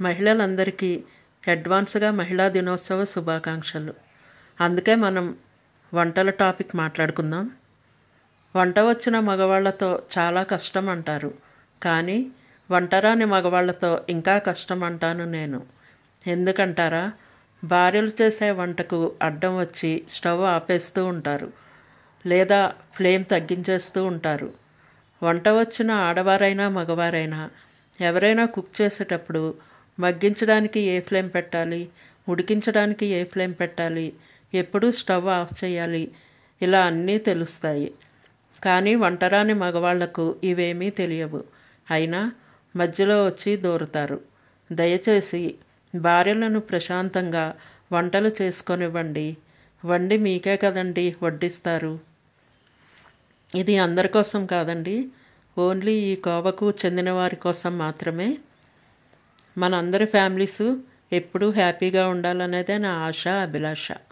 మహిళలందరికీ అడ్వాన్స్గా మహిళా దినోత్సవ శుభాకాంక్షలు అందుకే మనం వంటల టాపిక్ మాట్లాడుకుందాం వంట వచ్చిన మగవాళ్ళతో చాలా కష్టం అంటారు కానీ వంటరాని మగవాళ్ళతో ఇంకా కష్టం అంటాను నేను ఎందుకంటారా భార్యలు చేసే వంటకు అడ్డం వచ్చి స్టవ్ ఆపేస్తూ ఉంటారు లేదా ఫ్లేమ్ తగ్గించేస్తూ ఉంటారు వంట వచ్చిన ఆడవారైనా మగవారైనా ఎవరైనా కుక్ చేసేటప్పుడు మగ్గించడానికి ఏ ఫ్లేమ్ పెట్టాలి ఉడికించడానికి ఏ ఫ్లేమ్ పెట్టాలి ఎప్పుడు స్టవ్ ఆఫ్ చేయాలి ఇలా అన్నీ తెలుస్తాయి కానీ వంటరాని మగవాళ్లకు ఇవేమీ తెలియవు అయినా మధ్యలో వచ్చి దూరుతారు దయచేసి భార్యలను ప్రశాంతంగా వంటలు చేసుకొనివ్వండి వండి మీకే కదండి వడ్డిస్తారు ఇది అందరి కోసం కాదండి ఓన్లీ ఈ కోవకు చెందిన వారి కోసం మాత్రమే మనందరి ఫ్యామిలీస్ ఎప్పుడూ హ్యాపీగా ఉండాలనేదే నా ఆశ అభిలాష